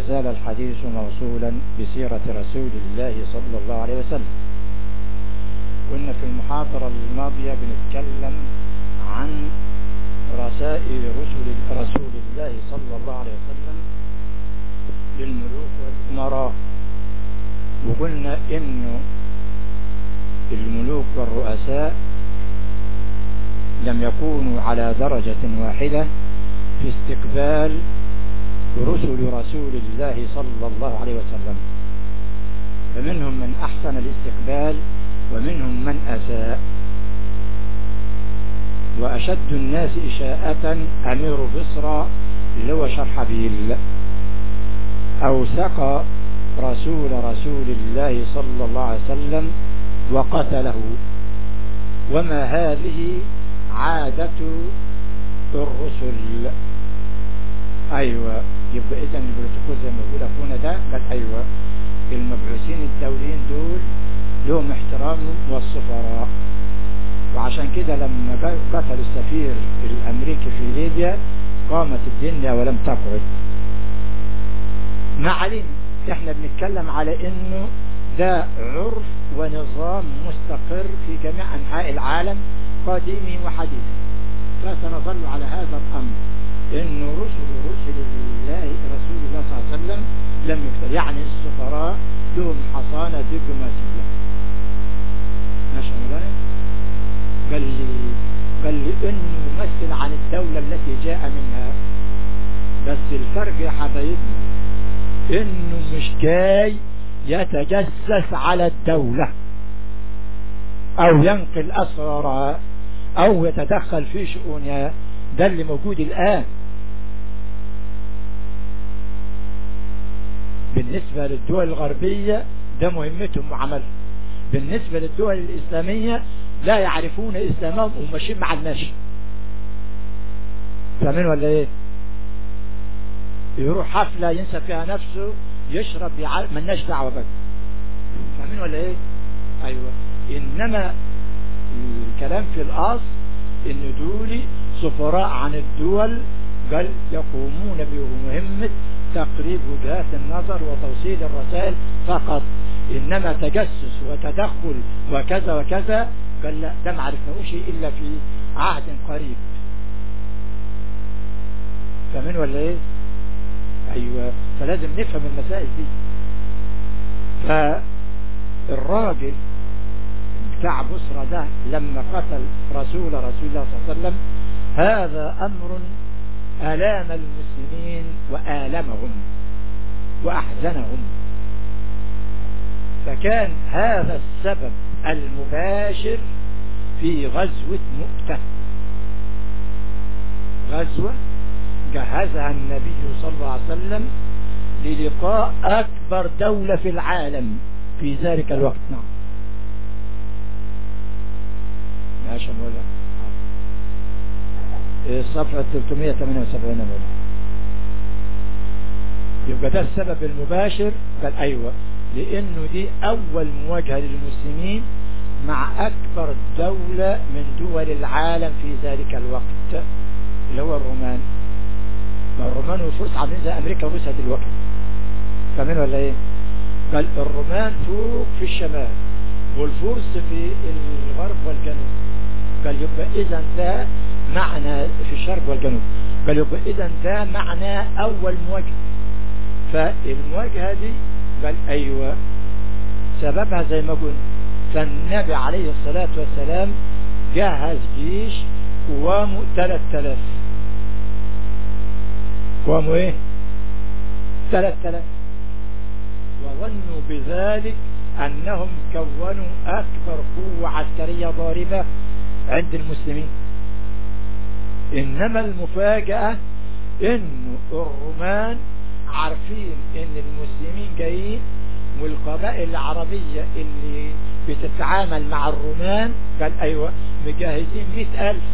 زال الحديث موصولا بسيرة رسول الله صلى الله عليه وسلم كنا في المحاضرة الماضية بنتكلم عن رسائل رسل رسول الله صلى الله عليه وسلم للملوك والأمراء وقلنا إنه الملوك والرؤساء لم يكونوا على درجة واحدة في استقبال رسل رسول الله صلى الله عليه وسلم فمنهم من أحسن الاستقبال ومنهم من أساء وأشد الناس إشاءة أمير بصرى اللي هو شرحبيل أوثق رسول رسول الله صلى الله عليه وسلم وقتله وما هذه عادة الرسل أيوة يبقى إذا البروتوكول زي ما بيقول أخونا ده قال أيوة المبعوثين الدوليين دول لهم احترامهم والسفراء وعشان كده لما قتلوا السفير الأمريكي في ليبيا قامت الدنيا ولم تقعد ما علينا احنا بنتكلم على انه ده عرف ونظام مستقر في جميع انحاء العالم قديم وحديث فسنظل على هذا الامر انه رسل رسل الله رسول الله صلى الله عليه وسلم لم يكتب يعني السفراء لهم حصانة دبلوماسية ماشي مولانا قال لي قال لي انه يمثل عن الدولة التي جاء منها بس الفرق يا حبايبنا انه مش جاي يتجسس على الدولة او ينقل اسرارها او يتدخل في شؤونها ده اللي موجود الان بالنسبة للدول الغربية ده مهمتهم وعملهم بالنسبة للدول الإسلامية لا يعرفون إسلامهم وماشيين مع الماشي فاهمين ولا إيه يروح حفلة ينسى فيها نفسه يشرب يعرف ملناش دعوة بقى فاهمين ولا إيه أيوة إنما الكلام في الأصل إن دول سفراء عن الدول قال يقومون بمهمة تقريب وجهات النظر وتوصيل الرسائل فقط إنما تجسس وتدخل وكذا وكذا قال لا ده ما عرفناهوش إلا في عهد قريب فمن ولا إيه أيوة فلازم نفهم المسائل دي فالراجل بتاع بصرة ده لما قتل رسول رسول الله صلى الله عليه وسلم هذا أمر ألام المسلمين وآلمهم وأحزنهم فكان هذا السبب المباشر في غزوة مؤتة غزوة جهزها النبي صلى الله عليه وسلم للقاء أكبر دولة في العالم في ذلك الوقت نعم ماشي مولا الصفحة 378 مولا يبقى ده السبب المباشر قال أيوة لأنه دي أول مواجهة للمسلمين مع أكبر دولة من دول العالم في ذلك الوقت اللي هو الرومان ما الرومان والفرس عاملين زي أمريكا وروسيا دلوقتي فاهمين ولا إيه؟ قال الرومان فوق في الشمال والفرس في الغرب والجنوب قال يبقى إذا ده معنى في الشرق والجنوب قال يبقى إذا ده معنى أول مواجهة فالمواجهة دي قال أيوة سببها زي ما قلنا فالنبي عليه الصلاة والسلام جهز جيش قوامه 3000 قوامه ايه 3000 وظنوا بذلك أنهم كونوا أكبر قوة عسكرية ضاربة عند المسلمين إنما المفاجأة إنه الرومان عارفين إن المسلمين جايين والقبائل العربية اللي بتتعامل مع الرومان قال أيوة مجهزين مئة ألف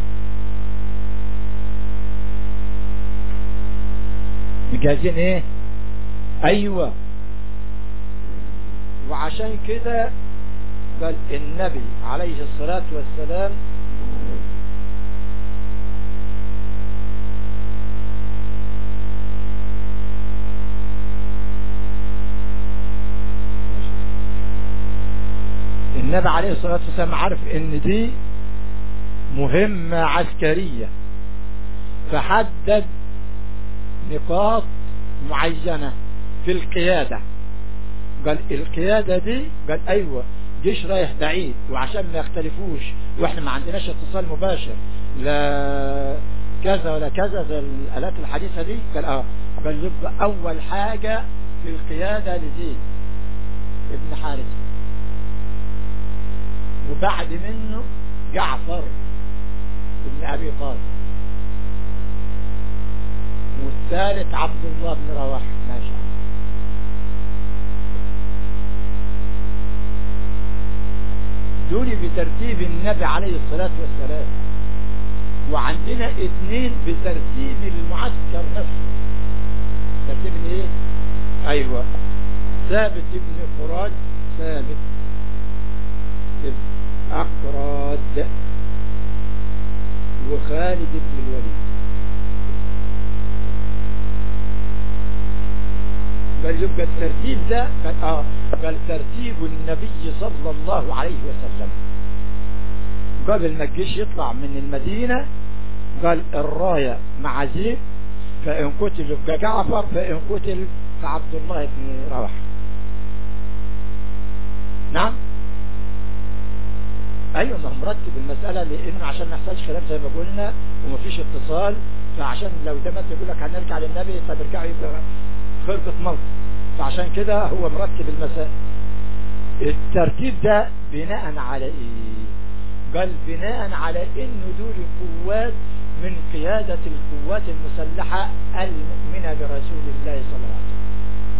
مجهزين ايه ايوه وعشان كده قال النبي عليه الصلاة والسلام النبي عليه الصلاة والسلام عارف ان دي مهمة عسكرية فحدد نقاط معينة في القيادة قال القيادة دي قال ايوه جيش رايح بعيد وعشان ما يختلفوش واحنا ما عندناش اتصال مباشر لا كذا ولا كذا زي الالات الحديثة دي قال اه قال يبقى اول حاجة في القيادة لزيد ابن حارثة وبعد منه جعفر ابن ابي طالب والثالث عبد الله بن رواحه ماشي دول بترتيب النبي عليه الصلاة والسلام وعندنا اثنين بترتيب المعسكر نفسه ترتيب ايه ايوه ثابت ابن فراج ثابت ابن اقراد وخالد بن الوليد قال يبقى الترتيب ده قال اه قال ترتيب النبي صلى الله عليه وسلم قبل ما الجيش يطلع من المدينة قال الراية مع زيد فإن قتل يبقى جعفر فإن قتل فعبد الله بن رواحه نعم ايوه ما هو مرتب المسألة لانه عشان ما يحصلش خلاف زي ما قلنا ومفيش اتصال فعشان لو ده مثلا يقول لك هنرجع للنبي طب ارجعوا يبقى خرقة موت فعشان كده هو مرتب المسائل الترتيب ده بناء على ايه قال بناء على انه دول قوات من قيادة القوات المسلحة المؤمنة برسول الله صلى الله عليه وسلم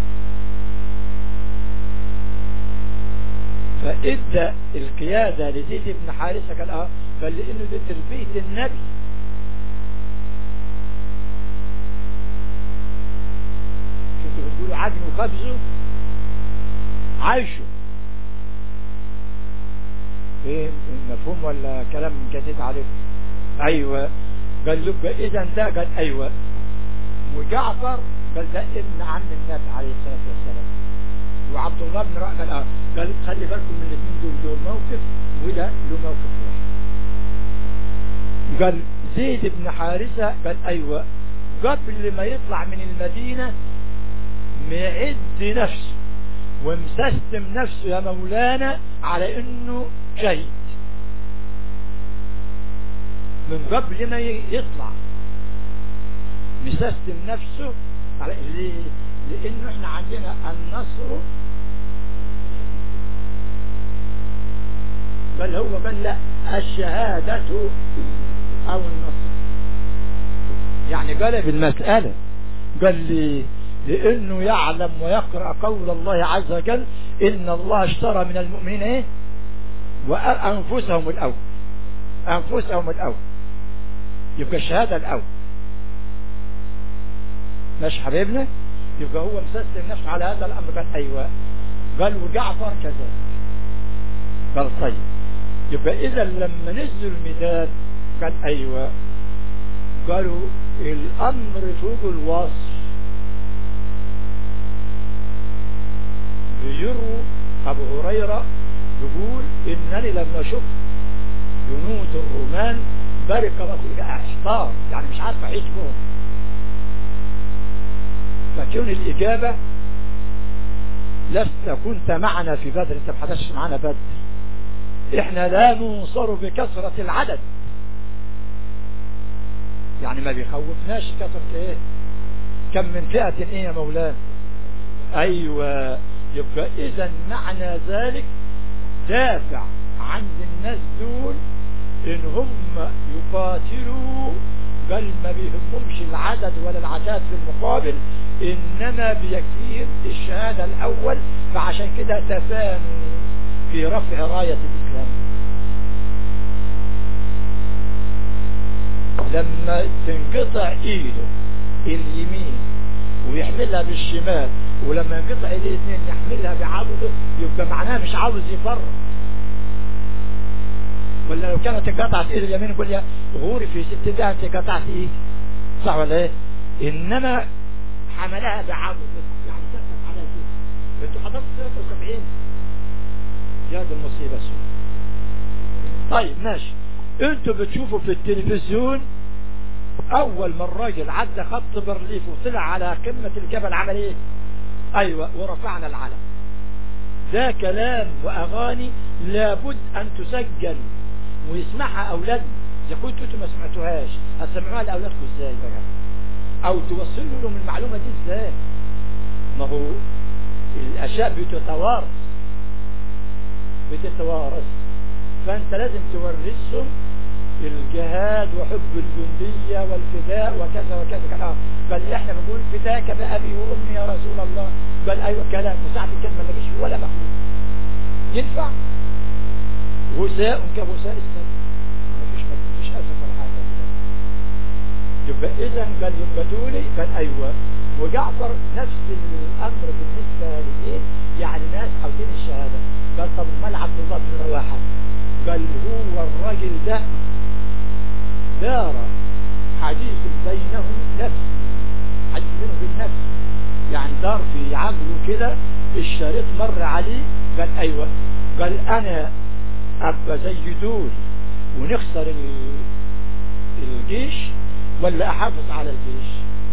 فادى القيادة لزيد بن حارثة قال اه قال لانه ده تربية النبي شفتوا بتقولوا عدن وخبزه عايشه ايه مفهوم ولا كلام جديد عليكم ايوه قال له اذا ده قال ايوه وجعفر قال ده ابن عم النبي عليه الصلاه والسلام وعبد الله بن رأى قال اه قال خلي بالكم من الاثنين دول له موقف وده له موقف واحد قال زيد بن حارثة قال ايوه قبل ما يطلع من المدينة معد نفسه ومسستم نفسه يا مولانا على انه شهيد من قبل ما يطلع مسستم نفسه على ليه لانه احنا عندنا النصر بل هو بل لا الشهادة او النصر يعني قلب المسألة قال لي لانه يعلم ويقرأ قول الله عز وجل ان الله اشترى من المؤمنين ايه وانفسهم الاول انفسهم الاول يبقى الشهادة الاول ماشي حبيبنا يبقى هو مسلسل نفسه على هذا الامر قال ايوه قال وجعفر كذا قال طيب يبقى اذا لما نزلوا الميدان قال ايوه قالوا الامر فوق الوصف بيروا ابو هريرة يقول انني لما شفت جنود الرومان بركة احتار يعني مش عارف احجمهم فكون الإجابة لست كنت معنا في بدر انت ما حدثش معنا بدر احنا لا ننصر بكثرة العدد يعني ما بيخوفناش كثرة ايه كم من فئة ايه يا مولانا ايوه يبقى اذا معنى ذلك دافع عند الناس دول ان هم يقاتلوا بل ما بيهمهمش العدد ولا العتاد في المقابل انما بيكفيهم الشهادة الاول فعشان كده تفانوا في رفع راية الاسلام لما تنقطع ايده اليمين ويحملها بالشمال ولما ينقطع ايديه الاثنين يحملها بعضده يبقى معناها مش عاوز يفرق ولا لو كانت انقطعت ايد اليمين يقول يا غوري في ست ده انت قطعت ايدي صح ولا ايه انما حملها بعضد يعني ثبت على كده انتوا حضرتوا 73 يا دي المصيبة السوداء طيب ماشي انتوا بتشوفوا في التلفزيون اول ما الراجل عدى خط برليف وطلع على قمة الجبل عمل ايه ايوه ورفعنا العلم ده كلام واغاني لابد ان تسجل ويسمعها اولادنا اذا كنتوا انتوا ما سمعتوهاش هتسمعوها لاولادكم ازاي بقى او توصلوا لهم المعلومة دي ازاي ما هو الاشياء بتتوارث بتتوارث فانت لازم تورثهم الجهاد وحب الجندية والفداء وكذا وكذا كلام بل احنا بنقول فداك بأبي وأمي يا رسول الله بل أيوة كلام وساعة الكلمة ما فيش ولا مخلوق ينفع غثاء كغثاء السد ما فيش ما فيش أسف ولا حاجة يبقى إذا قال يبقى دولي قال أيوة وجعفر نفس الأمر بالنسبة لإيه يعني ناس عاوزين الشهادة قال طب مال عبد الله بن رواحة قال هو الراجل ده دار حديث بينهم نفس حديث بينه وبين نفس يعني دار في عقله كده الشريط مر عليه قال ايوه قال انا ابقى زي دول ونخسر الجيش ولا احافظ على الجيش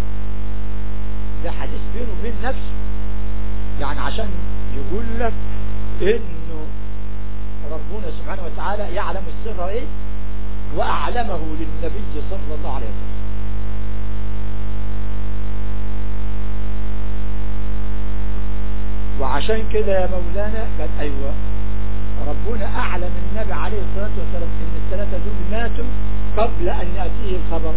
ده حديث بينه وبين نفسه يعني عشان يقول لك انه ربنا سبحانه وتعالى يعلم السر ايه واعلمه للنبي صلى الله عليه وسلم وعشان كده يا مولانا قال ايوه ربنا اعلم النبي عليه الصلاة والسلام ان الثلاثة دول ماتوا قبل ان يأتيه الخبر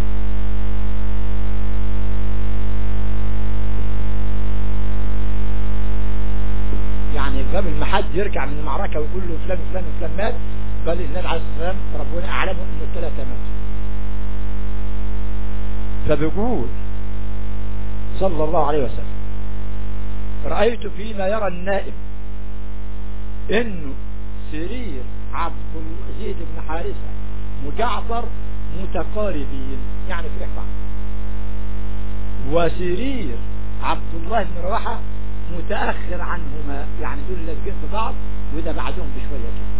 يعني قبل ما حد يرجع من المعركة ويقول له فلان وفلان وفلان مات قال النبي عليه الصلاة والسلام ربنا أعلمه أنه الثلاثة ماتوا فبيقول صلى الله عليه وسلم رأيت فيما يرى النائب انه سرير عبد الزيد بن حارثة وجعفر متقاربين يعني في إحبار وسرير عبد الله بن رواحة متأخر عنهما يعني دول لازقين في بعض وده بعدهم بشوية كده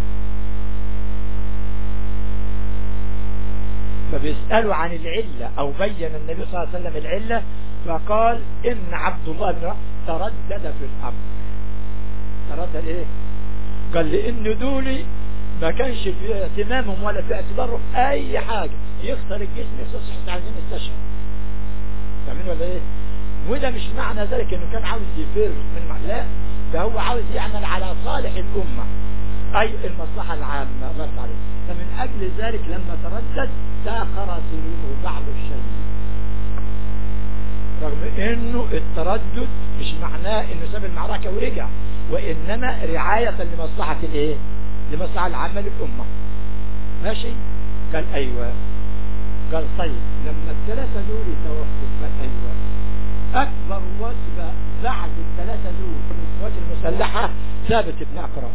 فبيسألوا عن العلة او بين النبي صلى الله عليه وسلم العلة فقال ان عبد الله بن رواحة تردد في الامر تردد ايه قال لان دولي ما كانش في اهتمامهم ولا في اعتبارهم اي حاجة يخسر الجسم يخسر صحة عايزين يستشهد فاهمين ولا ايه وده مش معنى ذلك انه كان عاوز يفر من معنى لا ده هو عاوز يعمل على صالح الامة اي المصلحة العامة الله عليه فمن اجل ذلك لما تردد تاخر سريره بعض الشيء رغم انه التردد مش معناه انه ساب المعركة ورجع وانما رعاية لمصلحة الايه لمصلحة العامة للامة ماشي قال ايوه قال طيب لما الثلاثة دول توفوا قال ايوه اكبر وثبة بعد الثلاثة دول في القوات المسلحة ثابت بن اقرا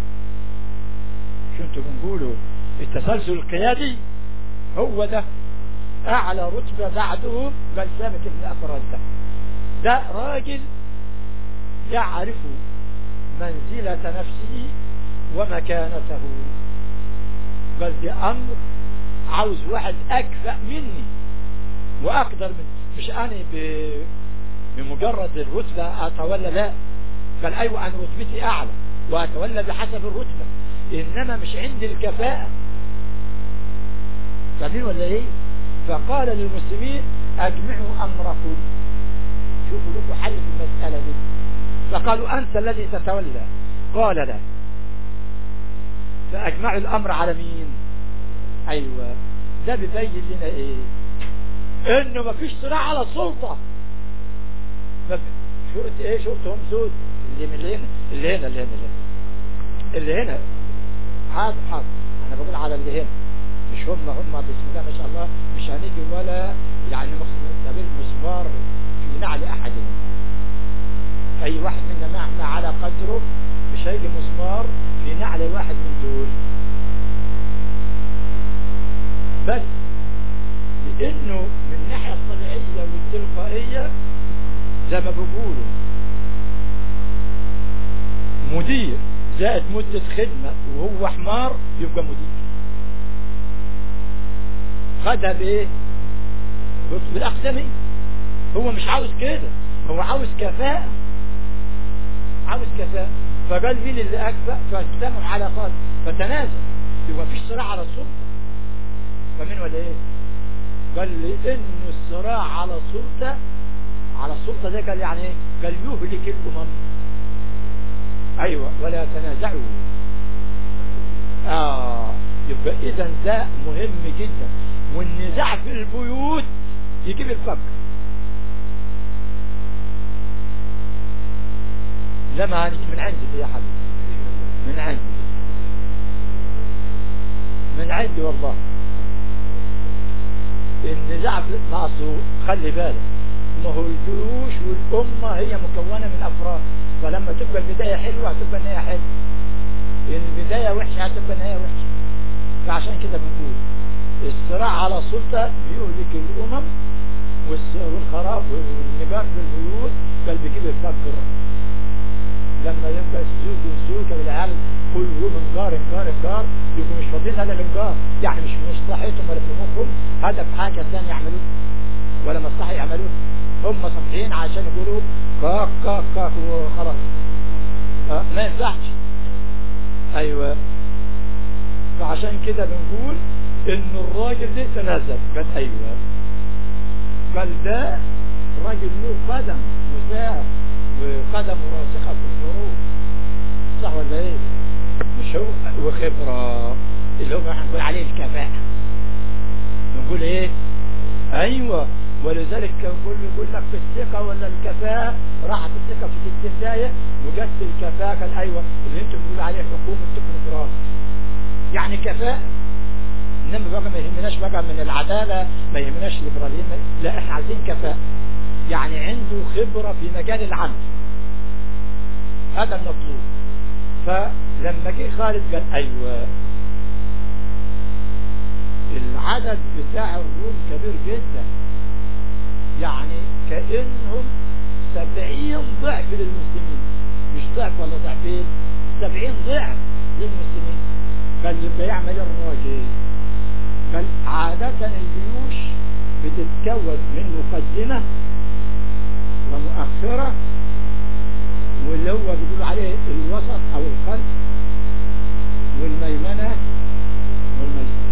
شو انتوا بنقولوا التسلسل القيادي هو ده اعلى رتبة بعده قال ثابت بن اقرا ده ده راجل يعرف منزلة نفسه ومكانته قال دي امر عاوز واحد اكفأ مني واقدر من مش انا ب... بمجرد الرتبة اتولى لا قال ايوه انا رتبتي اعلى واتولى بحسب الرتبة انما مش عندي الكفاءة فاهمين ولا ايه فقال للمسلمين اجمعوا امركم شوفوا لكم حل في المسألة دي فقالوا انت الذي تتولى قال لا فاجمعوا الامر على مين ايوه ده بيبين لنا ايه انه مفيش صراع على السلطة شفت ايه شفتهم سود اللي من اللي هنا اللي هنا اللي هنا اللي هنا, اللي هنا. حاضر حاضر انا بقول على اللي هنا مش هم هم بسم الله ما شاء الله مش هنيجي ولا يعني نقبل مسمار في نعل احد اي واحد منا مهما على قدره مش هيجي مسمار في نعل واحد من دول بس لانه من الناحية الطبيعية والتلقائية زي ما بيقولوا مدير زائد مدة خدمة وهو حمار يبقى مدير خدها بايه بالاقدمية هو مش عاوز كده هو عاوز كفاءة عاوز كفاءة فقال مين اللي اكفأ فاجتمعوا على قال فتنازل يبقى مفيش صراع على السلطة فمين ولا ايه قال لي ان الصراع على السلطة على السلطة ده قال يعني ايه قال يهلك الامم ايوه ولا تنازعوا اه يبقى اذا ده مهم جدا والنزاع في البيوت يجيب الفقر لما هانت من عندي يا حبيبي من عندي من عندي والله النزاع في معصو خلي بالك ما هو الجيوش والأمة هي مكونة من أفراد فلما تبقى البداية حلوة هتبقى النهاية حلوة البداية وحشة هتبقى النهاية وحشة فعشان كده بنقول الصراع على السلطة بيهلك الأمم والخراب والنجار في البيوت بل بيجيب الفقر لما يبقى السوق والسوق والعيال كل يوم انجار انجار انجار يبقوا مش فاضيين هذا الانجار يعني مش مش صحتهم ولا في مخهم هدف حاجة ثانية يعملوه ولا مصلحة يعملوه هم صحيين عشان يقولوا كاك كاك كاك وخلاص أه ما ينفعش ايوه فعشان كده بنقول ان الراجل ده تنازل قال ايوه قال ده راجل له قدم وساعة وقدم راسخة في الحروب صح ولا ايه مش هو وخبرة اللي هو احنا نقول عليه الكفاءة نقول ايه ايوه ولذلك كل يقول لك في الثقة ولا الكفاءة راحت الثقة في البداية وجت الكفاءة قال ايوه اللي انتم بتقولوا عليه حكومة تكنوقراط يعني كفاءة انما بقى ما يهمناش بقى من العدالة ما يهمناش الليبراليين لا احنا عايزين كفاءة يعني عنده خبرة في مجال العمل هذا المطلوب فلما جه خالد قال ايوه العدد بتاع الروم كبير جدا يعني كأنهم سبعين ضعف للمسلمين مش ضعف ولا ضعفين سبعين ضعف للمسلمين قال يبقى يعمل الراجل قال عادة الجيوش بتتكون من مقدمة ومؤخرة واللي هو بيقول عليه الوسط او الخلف والميمنة والميسرة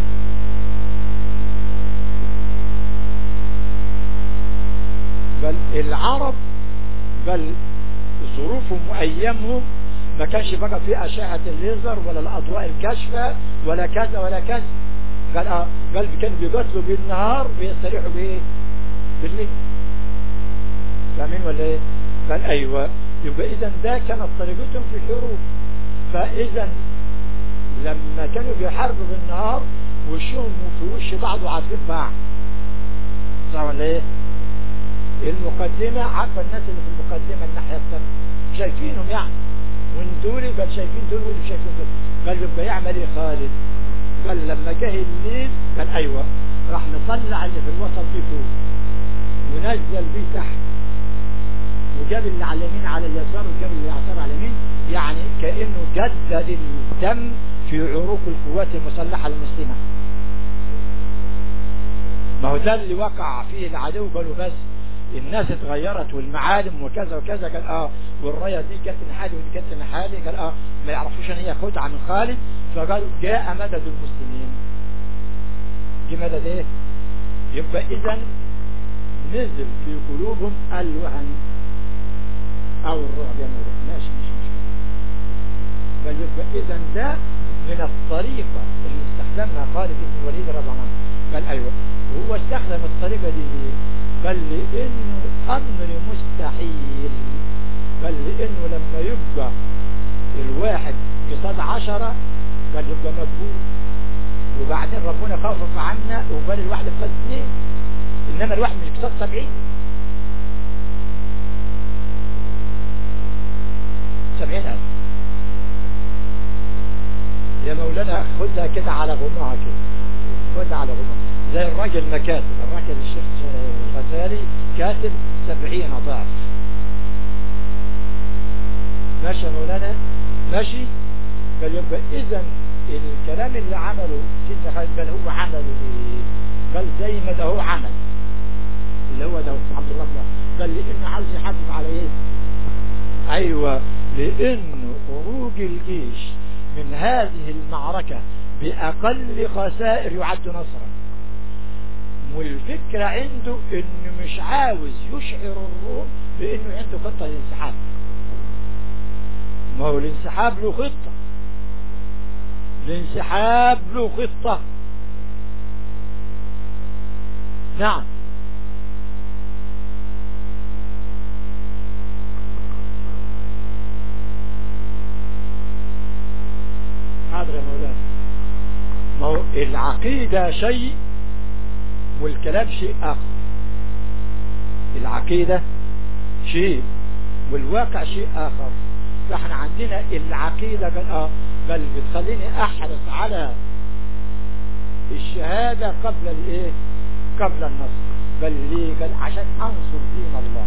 بل العرب بل ظروفهم وايامهم ما كانش بقى في اشعة الليزر ولا الاضواء الكاشفة ولا كذا ولا كذا قال اه قال كانوا بيقتلوا بالنهار ويستريحوا بايه بالليل فاهمين ولا ايه قال ايوه يبقى اذا ده كانت طريقتهم في الحروب فاذا لما كانوا بيحاربوا بالنهار وشهم في وش بعض وعارفين بعض صح ولا ايه المقدمة عارفة الناس اللي في المقدمة الناحية الثانية شايفينهم يعني وان دول قال شايفين دول ودول شايفين دول قال يبقى يعمل ايه خالد قال لما جه الليل قال ايوه راح نطلع اللي في الوسط دي فوق ونزل بيه تحت وجاب اللي على اليمين على اليسار وجاب اللي على اليسار على اليمين يعني كأنه جدد الدم في عروق القوات المسلحة المسلمة ما هو ده اللي وقع فيه العدو قالوا بس الناس اتغيرت والمعالم وكذا وكذا قال اه والراية دي جت نحالي ودي جت نحالي قال اه ما يعرفوش ان هي خدعة من خالد فقالوا جاء مدد المسلمين دي مدد ايه يبقى اذا نزل في قلوبهم الوهن او الرعب يا مولانا ماشي مش مشكلة بل يبقى اذا ده من الطريقة اللي استخدمها خالد بن الوليد رضي الله عنه قال ايوه وهو استخدم الطريقة دي ليه بل لانه امر مستحيل بل لانه لما يبقى الواحد قصاد عشرة قال يبقى مجهول وبعدين ربنا خفف عنا وقال الواحد قصاد اثنين انما الواحد مش قصاد سبعين سبعين ألف يا مولانا خدها كده على غماها كده خدها على غماها زي الراجل مكاتب الراجل الشيخ الغزالي كاتب سبعين ضعف ماشي يا مولانا ماشي قال يبقى اذا الكلام اللي عمله سيدنا خالد قال هو عمله ايه قال زي ما ده هو عمل اللي هو ده عبد الله بن قال لانه عاوز يحافظ على ايه ايوه لانه خروج الجيش من هذه المعركة باقل خسائر يعد نصرا والفكرة عنده انه مش عاوز يشعر الروم بانه عنده خطة للانسحاب ما هو الانسحاب له خطة الانسحاب له خطة نعم حاضر يا مولانا ما هو العقيدة شيء والكلام شيء آخر العقيدة شيء والواقع شيء آخر فاحنا عندنا العقيدة قال اه بل بتخليني احرص على الشهادة قبل الايه قبل النصر قال ليه قال عشان انصر دين الله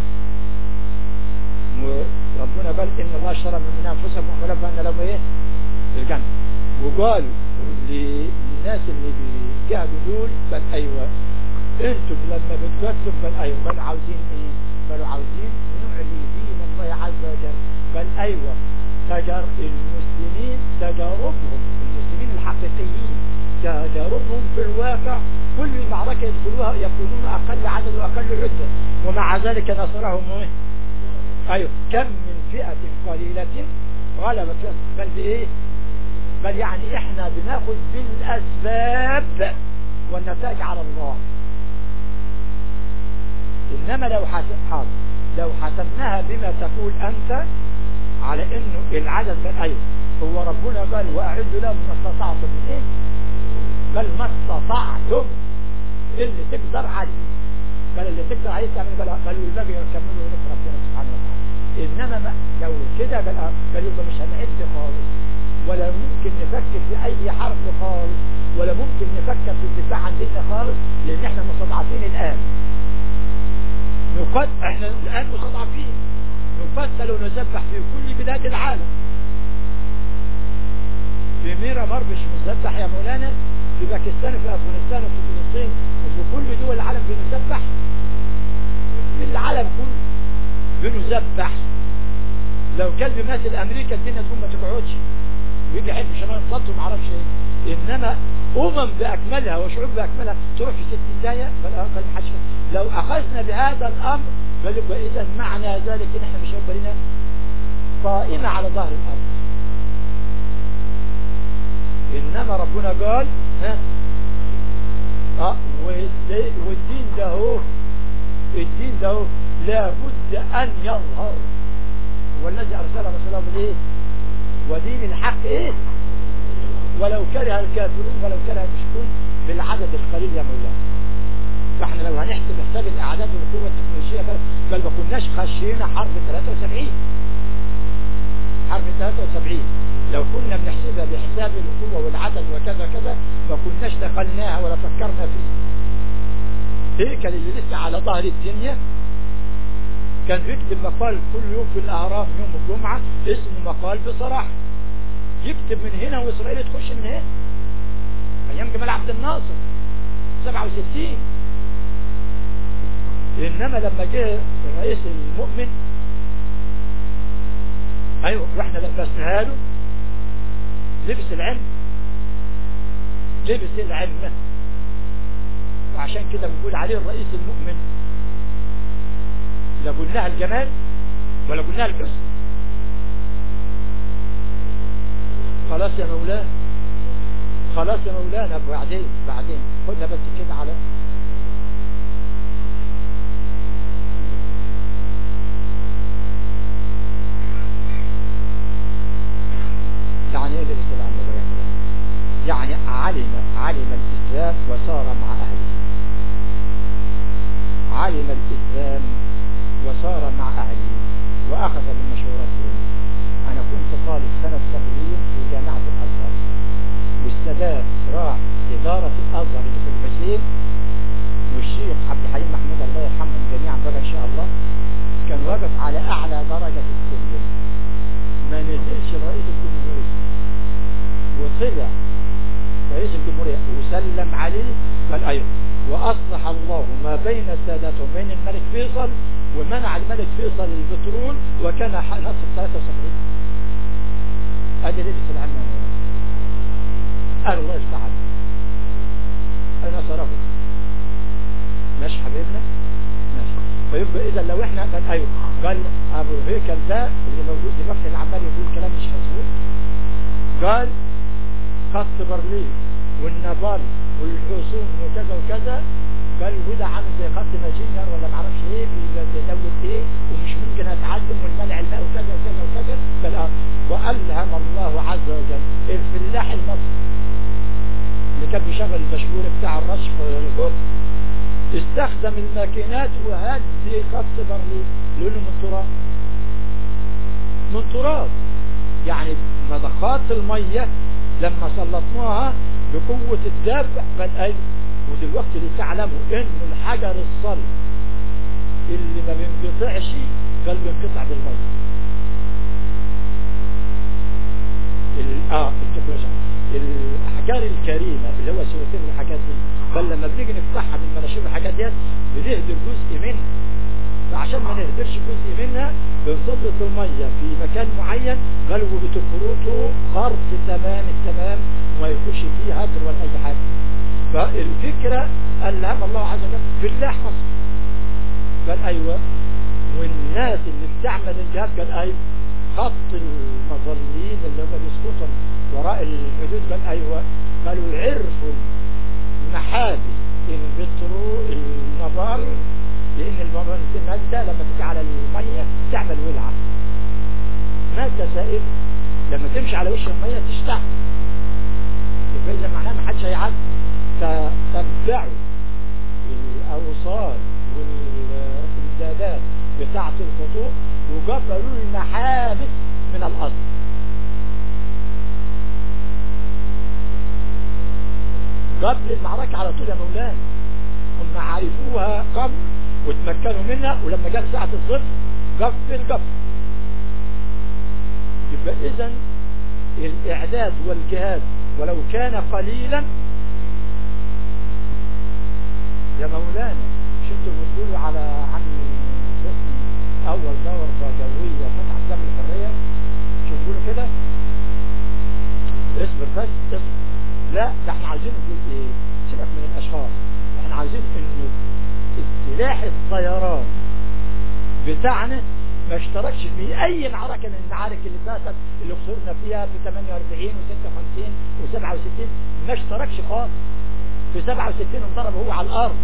وربنا قال ان الله اشترى من انفسهم وحلف ان لهم ايه الجنة وقال للناس اللي بيجاهدوا دول قال ايوه انتم لما بتقتلوا قال ايوه قال عاوزين ايه قالوا عاوزين نعلي دين الله عز وجل قال ايوه تجر المسلمين تجاربهم المسلمين الحقيقيين تجاربهم في الواقع كل معركة يدخلوها يكونون اقل عدد واقل عدة ومع ذلك نصرهم ايه ايوه كم من فئة قليلة غلبت بل بايه بل يعني احنا بناخد بالاسباب والنتائج على الله انما لو حسب لو حسبناها بما تقول انت على انه العدد من ايوه هو ربنا قال واعدوا لهم ما استطعتم من ايه قال ما استطعتم اللي تقدر عليه قال اللي تقدر عليه تعمل قال قال والباقي يكملوا لك ربنا سبحانه وتعالى انما ما لو كده قال قال يبقى مش هنعد خالص ولا ممكن نفكر في اي حرف خالص ولا ممكن نفكر في الدفاع عن ديننا خالص لان احنا مستضعفين الان نقد احنا الان مستضعفين نقتل ونذبح في كل بلاد العالم في ميرا مر مش مذبح يا مولانا في باكستان وفي افغانستان وفي فلسطين وفي كل دول العالم بنذبح في العالم كله بنذبح لو كلب مات امريكا الدنيا تكون ما تقعدش ويجي حد شمال الصلت وما اعرفش ايه انما امم باكملها وشعوب باكملها تروح في ست دقايق قال حاجه لو اخذنا بهذا الامر فيبقى اذا معنى ذلك ان احنا مش هيبقى لنا قائمه على ظهر الارض انما ربنا قال ها اه والدين ده هو الدين ده هو لابد ان يظهر هو الذي ارسل رسوله بالايه ودين الحق ايه ولو كره الكافرون ولو كره المشركون بالعدد القليل يا مولانا فاحنا لو هنحسب حساب الاعداد والقوه التكنولوجيه بل ما كناش خشينا حرب 73 حرب 73 لو كنا بنحسبها بحساب القوه والعدد وكذا كذا ما كناش دخلناها ولا فكرنا فيها هيك اللي لسه على ظهر الدنيا كان يكتب مقال كل يوم في الاهرام يوم الجمعه اسمه مقال بصراحه يكتب من هنا واسرائيل تخش من هنا ايام جمال عبد الناصر 67 انما لما جه الرئيس المؤمن ايوه واحنا لبسناها له لبس العلم لبس العلم وعشان كده بنقول عليه الرئيس المؤمن لا قلناها الجمال ولا قلناها الحسن خلاص يا مولانا خلاص يا مولانا بعدين بعدين خدها بس كده على يعني ايه الاسلام يعني علم علم الاسلام وسار مع اهله علم الاسلام وسار مع اهله واخذ بمشورتهم انا كنت طالب سنة تدريب في جامعة الازهر والسادات راح ادارة الازهر اللي في الحسين والشيخ عبد الحليم محمود الله يرحمهم جميعا بقى ان شاء الله كان واقف على اعلى درجة في السلم ما نزلش رئيس الجمهورية وطلع رئيس الجمهورية وسلم عليه قال ايوه واصلح الله ما بين سادته وبين الملك فيصل ومنع الملك فيصل البترول وكان نصر 73 ادي لبس العمة قال الله يفتح عليه انا صرفه ماشي حبيبنا ماشي فيبقى اذا لو احنا قال ايوه قال ابو هيكل ده اللي موجود دلوقتي اللي عمال يقول كلام مش مظبوط قال خط برلين والنابال والحصون وكذا وكذا قال وده عامل زي خط ماجينر ولا معرفش ايه في دولة ايه ومش ممكن اتعلم والمنع الماء وكذا وكذا وكذا قال اه والهم الله عز وجل الفلاح المصري اللي كان بيشغل البشبور بتاع الرش في الجوز استخدم الماكينات وهدي خط برلين لانه من تراب من تراب يعني مضخات المية لما سلطناها بقوة الدافع بل أي ودلوقتي لتعلموا ان الحجر الصلب اللي ما بينقطعش قال بينقطع بالمية اه التكنولوجيا الاحجار الكريمة اللي هو سويتين والحاجات دي بل لما بنيجي نفتحها من مناشير الحاجات ديت بنهدر جزء منها فعشان ما نهدرش جزء منها بنسلط المية في مكان معين قالوا بتخرطه خرط تمام التمام وما يكونش فيه هدر ولا اي حاجة فالفكرة ألهم الله عز وجل فلاح مصر قال أيوة والناس اللي بتعمل الجهاد قال أيوة خط المظلين اللي هم بيسقطوا وراء الحدود قال أيوة قالوا عرفوا محابس البترو النبار لأن المادة لما تيجي على المية تعمل ولعة مادة سائلة لما تمشي على وش المية تشتعل يبقى إذا معناها ما حدش هيعدي فتبدعوا الأوصال والإمدادات بتاعة الخطوط وقفلوا المحابس من الأرض قبل المعركة على طول يا مولانا هم عرفوها قبل وتمكنوا منها ولما جت ساعة الصفر قفل قفل يبقى إذا الإعداد والجهاد ولو كان قليلا يا مولانا مش انتوا بتقولوا على عم اول دورة جوية فتح دم الحرية شو بتقولوا كده اصبر بس اصبر لا ده احنا عايزين نقول ايه سيبك من الاشخاص احنا عايزين انه سلاح الطيران بتاعنا ما اشتركش في اي معركة من المعارك اللي فاتت اللي خسرنا فيها في 48 و56 و67 ما اشتركش خالص في 67 انضرب هو على الارض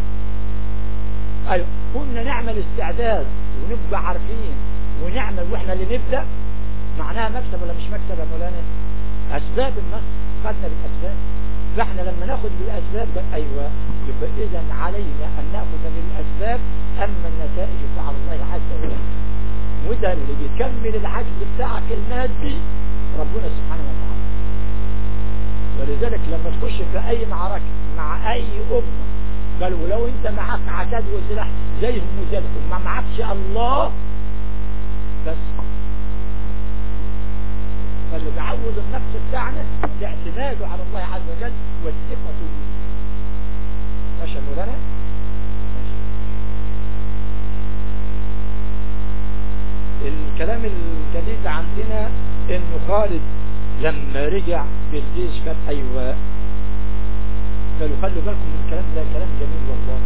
ايوه كنا نعمل استعداد ونبقى عارفين ونعمل واحنا اللي نبدأ معناها مكسب ولا مش مكسب يا مولانا اسباب النصر خدنا بالاسباب فاحنا لما ناخد بالاسباب بقى ايوه يبقى اذا علينا ان ناخذ بالاسباب اما النتائج فعلى الله عز وجل وده اللي بيكمل العجز بتاعك المادي ربنا سبحانه وتعالى ولذلك لما تخش في اي معركة مع اي امة بل ولو انت معك عتاد وسلاح زيهم وزيهم ما معكش الله بس فاللي بيعود النفس بتاعنا لاعتماده على الله عز وجل والثقة به ماشي يا مولانا الكلام الجديد عندنا انه خالد لما رجع بالجيش قال ايوه قالوا خلوا بالكم من الكلام ده كلام جميل والله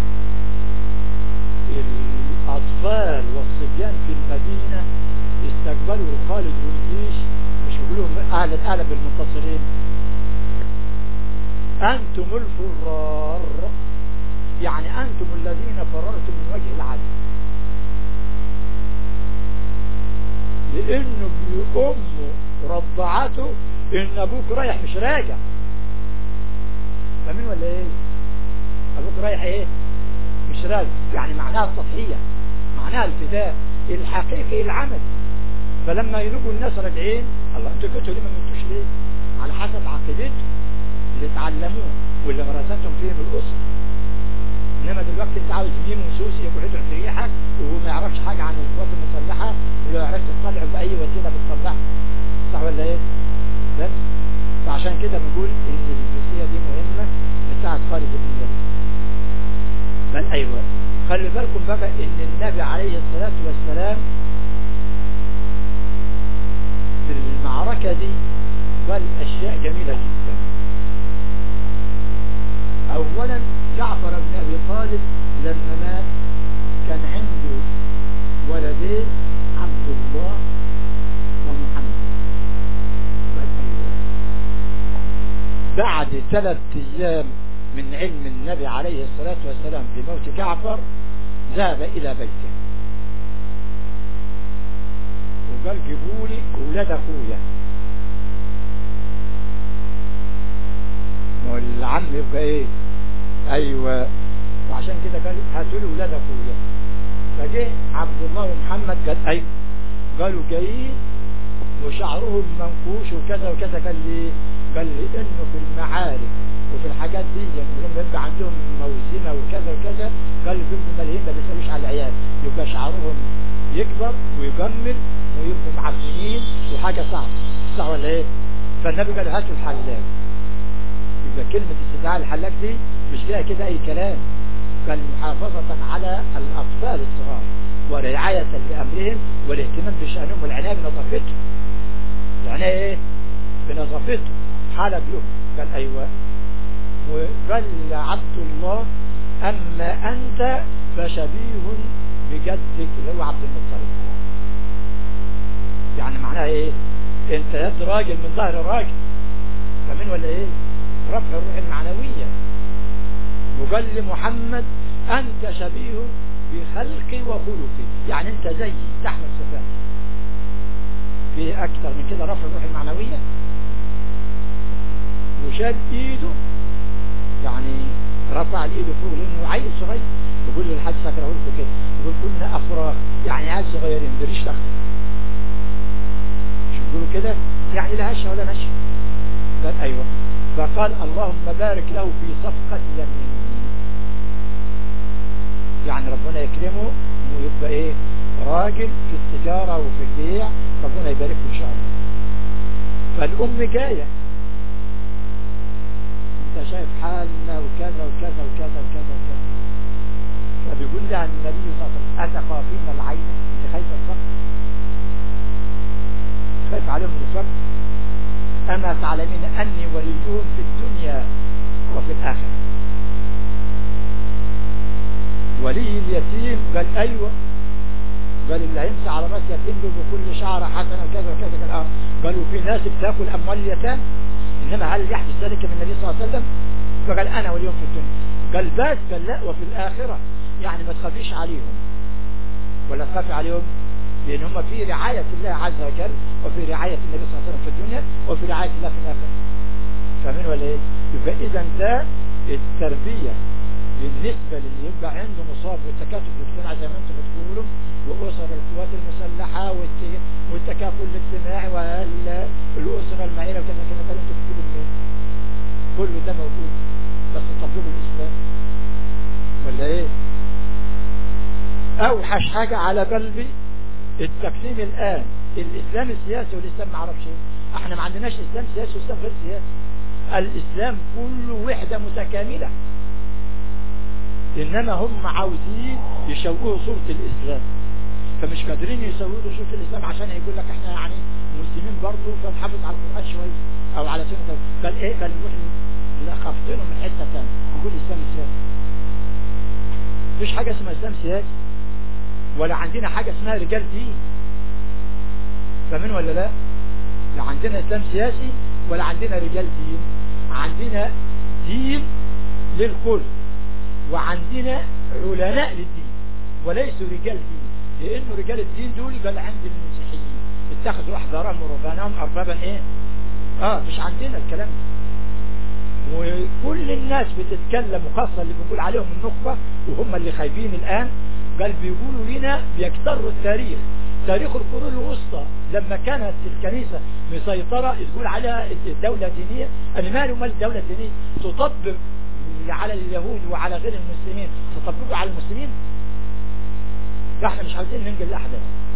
الاطفال والصبيان في المدينة استقبلوا خالد والجيش مش يقولوا اهلا اهلا بالمنتصرين انتم الفرار يعني انتم الذين فررتم من وجه العدل لانه بأمه رضعته ان ابوك رايح مش راجع فاهمين ولا ايه ابوك رايح ايه مش راجع يعني معناها التضحية معناها الفداء الحقيقي العمل فلما يلقوا الناس راجعين الله انتوا كنتوا ليه ما متوش ليه على حسب عقيدتهم اللي اتعلموه واللي غرستهم فيهم الاسر انما دلوقتي انت عاوز ميم وسوسي يقعدوا في ريحك وهو ما يعرفش حاجة عن القوات المسلحة ولو عرفت تطلعه بأي وسيلة بتطلعه صح ولا ايه بس فعشان خلي بالكم بقى ان النبي عليه الصلاة والسلام في المعركة دي قال اشياء جميلة جدا اولا جعفر بن ابي طالب لما مات كان عنده ولدين عبد الله ومحمد بعد ثلاث ايام من علم النبي عليه الصلاة والسلام بموت جعفر ذهب الى بيته وقال جيبوا لي اولاد اخويا ما هو العم يبقى ايه ايوه وعشان كده قال هاتوا لي اولاد اخويا فجه عبد الله ومحمد قال ايوه قالوا جايين وشعرهم منكوش وكذا وكذا قال لي قال لي انه في المعارك وفي الحاجات دي ولما يبقى عندهم موسمة وكذا وكذا قال لي بيبقوا مليين ما بيسألوش على العيال يبقى شعرهم يكبر ويجمل ويبقوا معفنين وحاجة صعبة صح ولا ايه فالنبي قال هاتوا الحلاق يبقى كلمة استدعاء الحلاق دي مش فيها كده اي كلام قال محافظة على الاطفال الصغار ورعاية لامرهم والاهتمام بشأنهم والعناية بنظافتهم العناية ايه بنظافتهم حلق له قال ايوه وقال عبد الله اما انت فشبيه بجدك اللي هو عبد المطلب يعني معناها ايه انت يد راجل من ظهر راجل فمن ولا ايه رفع الروح المعنوية وقال لمحمد انت شبيه بخلقي وخلقي يعني انت زيي تحمل صفاتي في اكثر من كده رفع الروح المعنوية وشال ايده يعني رفع الايد فوق لانه عيل صغير يقول له الحاج سكره لكم كده يقول كنا افراغ يعني عيال صغيرين بريش تخت شو بيقولوا كده يعني لا هشه ولا نشه قال ايوه فقال اللهم بارك له في صفقة يمين يعني ربنا يكرمه ويبقى ايه راجل في التجارة وفي البيع ربنا يبارك له ان شاء الله فالام جايه انت شايف حالنا وكذا وكذا وكذا وكذا وكذا فبيقول لها النبي صلى الله عليه وسلم أتخافين العين انت خايفة الفقر خايف عليهم من الفقر أما تعلمين أني وليهم في الدنيا وفي الآخرة ولي اليتيم قال أيوة قال اللي هيمسى على راس يتيم له بكل شعر حسنة وكذا وكذا قال آه قالوا في ناس بتاكل أموال اليتام إنما هل يحدث ذلك من النبي صلى الله عليه وسلم فقال أنا واليوم في الدنيا قال بس قال لا وفي الآخرة يعني ما تخافيش عليهم ولا تخافي عليهم لأن هم في رعاية الله عز وجل وفي رعاية النبي صلى الله عليه وسلم في الدنيا وفي رعاية الله في الآخرة فاهمين ولا ايه يبقى إذا ده التربية بالنسبة للي يبقى عنده مصاب والتكاتف الاجتماعي زي ما انتم بتقولوا وأسر القوات المسلحة والتكافل الاجتماعي والأسرة المعينة وكذا كذا كذا انتم بتجيبوا منين كل ده موجود بس تطبقوا الإسلام ولا ايه أوحش حاجة على قلبي التقسيم الآن الإسلام السياسي والإسلام ما عرفش ايه احنا ما عندناش إسلام سياسي وإسلام غير سياسي الإسلام كله وحدة متكاملة إنما هم عاوزين يشوهوا صورة الإسلام فمش قادرين يسوقوا صورة الإسلام عشان يقول لك احنا يعني مسلمين برضه فنحافظ على القرآن شوية أو على سنة بل إيه بل نروح خافضينه من حتة ثانية يقول إسلام سياسي مفيش حاجة اسمها إسلام سياسي ولا عندنا حاجة اسمها رجال دين فاهمين ولا لا لا عندنا إسلام سياسي ولا عندنا رجال دين عندنا دين للكل وعندنا علماء للدين وليسوا رجال دين لأنه رجال الدين دول قال عند المسيحيين اتخذوا أحبارهم ورهبانهم أربابا إيه آه مش عندنا الكلام ده وكل الناس بتتكلم وخاصة اللي بنقول عليهم النخبة وهم اللي خايبين الآن قال بيقولوا لنا بيكتروا التاريخ تاريخ القرون الوسطى لما كانت الكنيسة مسيطرة تقول عليها الدولة دينية أنا مالي ومال الدولة الدينية تطبق على اليهود وعلى غير المسلمين تطبقوا على المسلمين فاحنا مش عاوزين ننقل لأحد